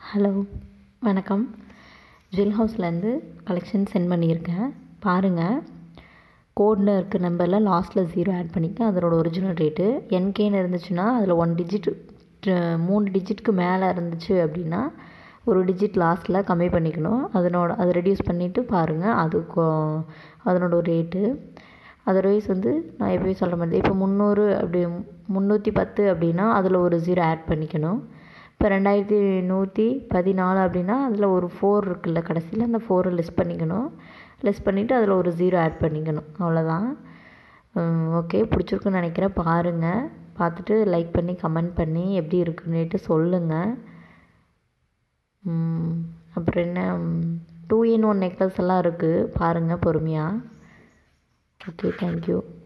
hello வணக்கம் jewel ஹவுஸ்லேருந்து collection send பண்ணியிருக்கேன் பாருங்கள் கோடில் இருக்க நம்பரில் லாஸ்ட்டில் ஜீரோ ஆட் பண்ணிக்க அதனோட ஒரிஜினல் ரேட்டு என்கேன்னு இருந்துச்சுன்னா அதில் ஒன் டிஜிட் மூணு டிஜிட்க்கு மேலே இருந்துச்சு அப்படின்னா ஒரு டிஜிட் லாஸ்ட்டில் கம்மி பண்ணிக்கணும் அதனோட அதை ரெடியூஸ் பண்ணிவிட்டு பாருங்கள் அது அதனோட ரேட்டு அதர்வைஸ் வந்து நான் எப்பயும் சொல்கிற மாதிரி இப்போ முந்நூறு அப்படி முந்நூற்றி பத்து அப்படின்னா அதில் ஒரு ஜீரோ ஆட் பண்ணிக்கணும் இப்போ ரெண்டாயிரத்தி நூற்றி பதினாலு அப்படின்னா அதில் ஒரு ஃபோர் இருக்குல்ல கடைசியில் அந்த ஃபோரை லெஸ் பண்ணிக்கணும் லெஸ் பண்ணிவிட்டு அதில் ஒரு ஜீரோ ஆட் பண்ணிக்கணும் அவ்வளோதான் ஓகே பிடிச்சிருக்குன்னு நினைக்கிறேன் பாருங்கள் பார்த்துட்டு லைக் பண்ணி கமெண்ட் பண்ணி எப்படி இருக்குன்னுட்டு சொல்லுங்கள் அப்புறம் என்ன டூ இன் ஒன் நெக்லஸ் எல்லாம் இருக்குது பாருங்கள் பொறுமையாக ஓகே தேங்க்யூ